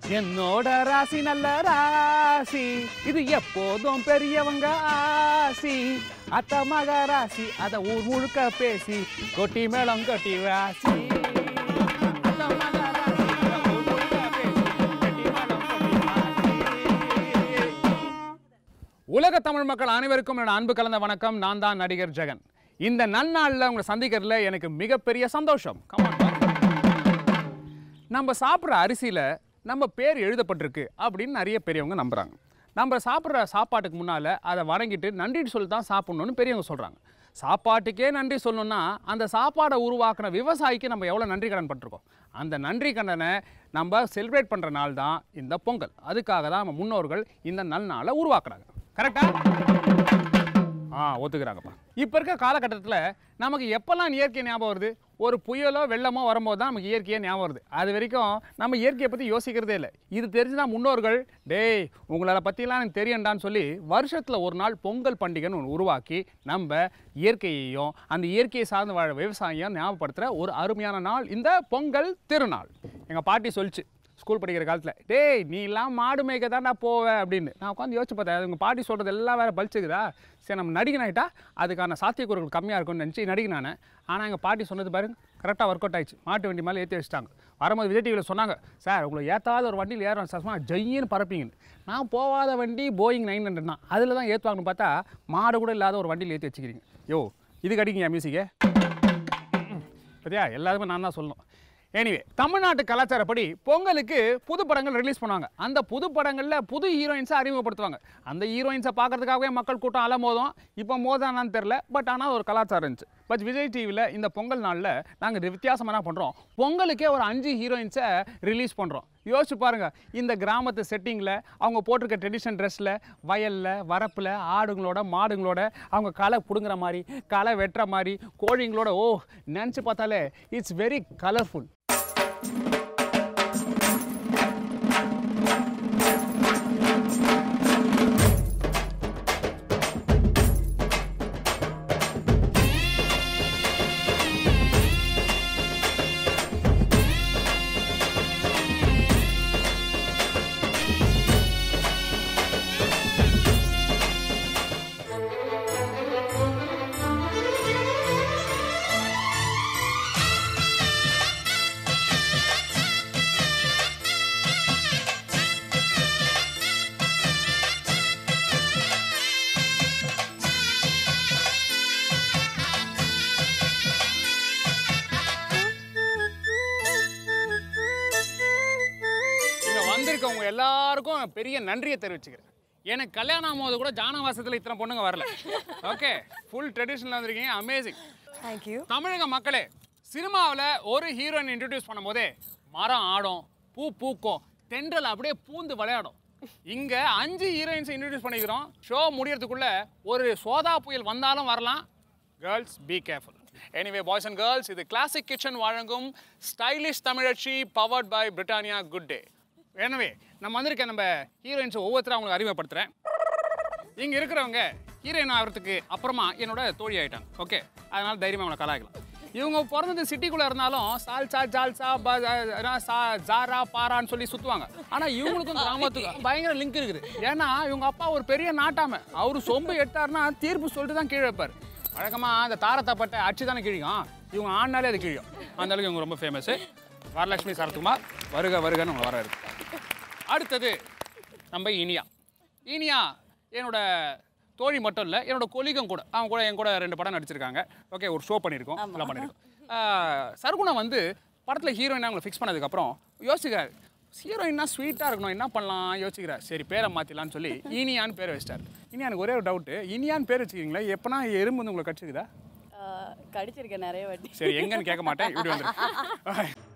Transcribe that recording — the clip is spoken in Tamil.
என்னோட ராசி நல்ல ராசி இது எப்போதும் பெரியவங்க ஆசி அத்த மக ராசி அத ஊர் முழுக்க பேசி கொட்டி மேளம் கொட்டி வாசி அத்த மக ராசி, அத ஊர் முழுக்க பேசி, கொட்டி மேளம் கொட்டி வாசி. உலக தமிழ் மக்கள் அனைவருக்கும் என்னோட அன்பு கலந்த வணக்கம் நான் தான் நடிகர் ஜெகன் இந்த நன்னாளில் உங்களை சந்திக்கிறதுல எனக்கு மிகப்பெரிய சந்தோஷம் Come on, வாங்க. நம்ம சாப்பிட்ற அரிசியில் நம்ம பேர் எழுதப்பட்டிருக்கு அப்படின்னு நிறைய பெரியவங்க நம்புகிறாங்க நம்ம சாப்பிட்ற சாப்பாட்டுக்கு முன்னால் அதை வணங்கிட்டு நன்றி சொல்லி தான் சாப்பிட்ணுன்னு பெரியவங்க சொல்கிறாங்க சாப்பாட்டுக்கே நன்றி சொல்லணும்னா அந்த சாப்பாடை உருவாக்குன விவசாயிக்கு நம்ம எவ்வளோ நன்றி கடன் பட்டிருக்கோம் அந்த நன்றி கடனை நம்ம செலிப்ரேட் பண்ணுற நாள் தான் இந்த பொங்கல் அதுக்காக தான் நம்ம முன்னோர்கள் இந்த நல் நாளை உருவாக்குறாங்க கரெக்டாக ஆ ஒத்துக்கிறாங்கப்பா இப்போ இருக்க காலகட்டத்தில் நமக்கு எப்போல்லாம் இயற்கை ஞாபகம் வருது ஒரு புயலோ வெள்ளமோ வரும்போது தான் நமக்கு இயற்கையே ஞாபகம் வருது அது வரைக்கும் நம்ம இயற்கையை பற்றி யோசிக்கிறதே இல்லை இது தெரிஞ்சுதான் முன்னோர்கள் டேய் உங்களால் பற்றிலாம் எனக்கு தெரியண்டான்னு சொல்லி வருஷத்தில் ஒரு நாள் பொங்கல் பண்டிகைன்னு ஒன்று உருவாக்கி நம்ம இயற்கையையும் அந்த இயற்கையை சார்ந்து வாழ விவசாயியும் ஞாபகப்படுத்துகிற ஒரு அருமையான நாள் இந்த பொங்கல் திருநாள் எங்கள் பாட்டி சொல்லிச்சு ஸ்கூல் படிக்கிற காலத்தில் டேய் நீ எல்லாம் மாடு மேய்க்க தான்டா போவ அப்படின்னு நான் உட்காந்து யோசிச்சு பார்த்தேன் உங்கள் பாட்டி சொல்கிறது எல்லாம் வேறு பலிச்சுக்குதா சரி நம்ம நடிகன் ஆகிட்டா அதுக்கான சாத்தியக்கூறுகள் கம்மியாக இருக்கும்னு நினச்சி நடிகன் நான் ஆனால் எங்கள் பாட்டி சொன்னது பாருங்க கரெக்டாக ஒர்க் அவுட் ஆயிடுச்சு மாட்டு வண்டி மேலே ஏற்றி வச்சிட்டாங்க வரும்போது விஜய் டிவியில் சொன்னாங்க சார் உங்களை ஏற்றாத ஒரு வண்டியில் ஏறும் சசமா ஜெய்யின்னு பறப்பீங்கன்னு நான் போகாத வண்டி போயிங் நைன் ஹண்ட்ரட் தான் அதில் தான் ஏற்றுவாங்கன்னு பார்த்தா மாடு கூட இல்லாத ஒரு வண்டியில் ஏற்றி வச்சுக்கிறீங்க யோ இதுக்கு அடிக்கீங்க மியூசிக்கே சரியா எல்லாருமே நான் தான் சொல்லணும் எனிவே தமிழ்நாட்டு கலாச்சாரப்படி பொங்கலுக்கு புது படங்கள் ரிலீஸ் பண்ணுவாங்க அந்த புது படங்களில் புது ஹீரோயின்ஸை அறிமுகப்படுத்துவாங்க அந்த ஹீரோயின்ஸை பார்க்கறதுக்காகவே மக்கள் கூட்டம் அல மோதும் இப்போ மோதானான்னு தெரில பட் ஆனால் ஒரு கலாச்சாரம் இருந்துச்சு பட் விஜய் டிவியில் இந்த பொங்கல் நாளில் நாங்கள் வித்தியாசமாக என்ன பண்ணுறோம் பொங்கலுக்கே ஒரு அஞ்சு ஹீரோயின்ஸை ரிலீஸ் பண்ணுறோம் யோசிச்சு பாருங்கள் இந்த கிராமத்து செட்டிங்கில் அவங்க போட்டிருக்க ட்ரெடிஷன் ட்ரெஸ்ஸில் வயலில் வரப்பில் ஆடுங்களோட மாடுங்களோட அவங்க களை பிடுங்குற மாதிரி களை வெட்டுற மாதிரி கோழிங்களோட ஓ நினச்சி பார்த்தாலே இட்ஸ் வெரி கலர்ஃபுல் இங்கே வந்திருக்கவங்க எல்லாருக்கும் பெரிய நன்றியை தெரிவிச்சுக்கிறேன் எனக்கு கல்யாணம் ஆகும்போது கூட ஜானவாசத்தில் இத்தனை பொண்ணுங்க வரல ஓகே ஃபுல் ட்ரெடிஷனில் வந்திருக்கீங்க அமேசிங் தேங்க்யூ தமிழக மக்களே சினிமாவில் ஒரு ஹீரோயின் இன்ட்ரடியூஸ் பண்ணும்போதே மரம் ஆடும் பூ பூக்கும் தென்றல் அப்படியே பூந்து விளையாடும் இங்கே அஞ்சு ஹீரோயின்ஸை இன்ட்ரடியூஸ் பண்ணிக்கிறோம் ஷோ முடியறதுக்குள்ள ஒரு சோதா புயல் வந்தாலும் வரலாம் girls be careful anyway boys and girls இது கிளாசிக் கிச்சன் வழங்கும் ஸ்டைலிஷ் தமிழச்சி powered by Britannia good day எனவே நம்ம வந்திருக்க நம்ம ஹீரோயின்ஸை ஒவ்வொருத்தரும் அவங்களுக்கு அறிமுகப்படுத்துகிறேன் இங்கே இருக்கிறவங்க ஹீரோயின் ஆகிறதுக்கு அப்புறமா என்னோட தோழி ஆயிட்டாங்க ஓகே அதனால தைரியமாக அவங்களை கலாய்க்கலாம் இவங்க பிறந்தது சிட்டிக்குள்ளே இருந்தாலும் சால்சா ஜால்சா ப என்ன, சா ஜாரா பாரான்னு சொல்லி சுற்றுவாங்க ஆனால் இவங்களுக்கும் கிராமத்துக்கும் பயங்கர லிங்க் இருக்குது ஏன்னா இவங்க அப்பா ஒரு பெரிய நாட்டாம அவர் சொம்பு எடுத்தாருன்னா தீர்ப்பு சொல்லிட்டு தான் கீழே வைப்பார் வழக்கமாக அந்த தாரத்தப்பட்ட அச்சு தானே கிழியும் இவங்க ஆடினாலே அது கிழியும் அந்த அளவுக்கு இவங்க ரொம்ப ஃபேமஸு வரலட்சுமி சரத்குமார் வருக வருகன்னு உங்களை வர இருக்கு அடுத்தது நம்ம இனியா இனியா என்னோட தோழி மட்டும் இல்லை என்னோட கொலிகம் கூட அவங்க கூட என் கூட ரெண்டு படம் நடிச்சிருக்காங்க ஓகே ஒரு ஷோ பண்ணியிருக்கோம் எல்லாம் பண்ணியிருக்கோம் ஆஹ், சர்குணா வந்து படத்தில் ஹீரோயின் அவங்களை ஃபிக்ஸ் பண்ணதுக்கப்புறம் யோசிக்கிறார் ஹீரோயின்னா ஸ்வீட்டாக இருக்கணும் என்ன பண்ணலாம் யோசிக்கிறார் சரி பேரை மாற்றிடலான்னு சொல்லி இனியான்னு பேர் வச்சிட்டார் இனி எனக்கு ஒரே ஒரு டவுட்டு இனியான்னு பேர் வச்சுக்கிங்களா எப்போனா எறும்பு வந்து உங்களை கடிச்சிக்குதா கடிச்சிருக்கேன் நிறைய வாட்டி சரி எங்கன்னு கேட்க மாட்டேன் இப்படி வந்துரு